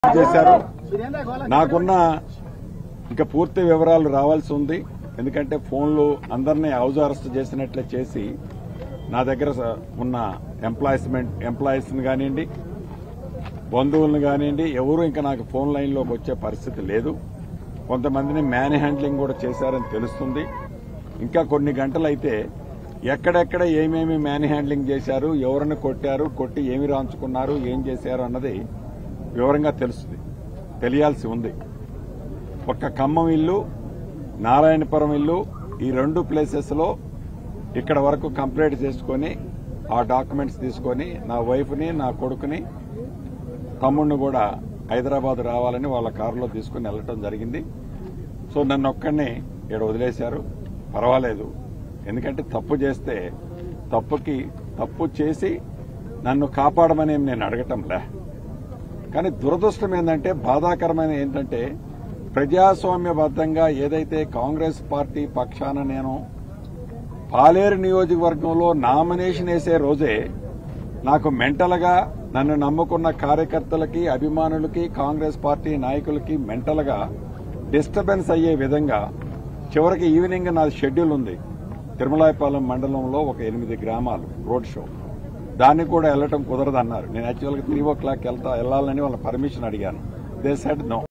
చేశారు నాకున్న ఇంకా పూర్తి వివరాలు రావాల్సి ఉంది ఎందుకంటే ఫోన్లు అందరినీ హౌస్ అరెస్ట్ చేసినట్లే చేసి నా దగ్గర స- ఉన్న ఎంప్లాయిస్మెంట్ ఎంప్లాయీస్ని కానివ్వండి బంధువులను కానివ్వండి ఎవరు ఇంకా నాకు ఫోన్ లైన్లోకి వచ్చే పరిస్థితి లేదు కొంతమందిని మ్యాన్ హ్యాండ్లింగ్ కూడా చేశారని తెలుస్తుంది ఇంకా కొన్ని గంటలైతే ఎక్కడెక్కడ ఏమేమి మ్యాన్ హ్యాండ్లింగ్ చేశారు ఎవరిని కొట్టారు కొట్టి ఏమి రాంచుకున్నారు ఏం చేశారు అన్నది వివరంగా తెలుస్తుంది తెలియాల్సి ఉంది ఒక్క ఖమ్మం ఇల్లు నారాయణపురం ఇల్లు ఈ రెండు ప్లేసెస్లో ఇక్కడ వరకు కంప్లీట్ చేసుకొని ఆ డాక్యుమెంట్స్ తీసుకొని నా వైఫ్ని నా కొడుకుని తమ్ముడిని కూడా హైదరాబాద్ రావాలని వాళ్ళ కారులో తీసుకుని వెళ్ళటం జరిగింది సో నన్ను ఒక్కడిని ఇక్కడ వదిలేశారు పర్వాలేదు ఎందుకంటే తప్పు చేస్తే తప్పుకి తప్పు చేసి నన్ను కాపాడమని ఏం నేను అడగటంలే కానీ దురదృష్టం ఏంటంటే బాధాకరమైన ఏంటంటే ప్రజాస్వామ్యబద్ధంగా ఏదైతే కాంగ్రెస్ పార్టీ పక్షాన నేను పాలేరు నియోజకవర్గంలో నామినేషన్ వేసే రోజే నాకు మెంటల్గా నన్ను నమ్ముకున్న కార్యకర్తలకి అభిమానులకి కాంగ్రెస్ పార్టీ నాయకులకి మెంటల్గా డిస్టర్బెన్స్ అయ్యే విధంగా చివరికి ఈవినింగ్ నా షెడ్యూల్ ఉంది తిరుమలాయపాలెం మండలంలో ఒక ఎనిమిది గ్రామాలు రోడ్ షో దానికి కూడా వెళ్ళటం కుదరదన్నారు నేను యాక్చువల్గా త్రీ ఓ క్లాక్ వెళ్తా వెళ్ళాలని వాళ్ళ పర్మిషన్ అడిగాను దే సెడ్ నో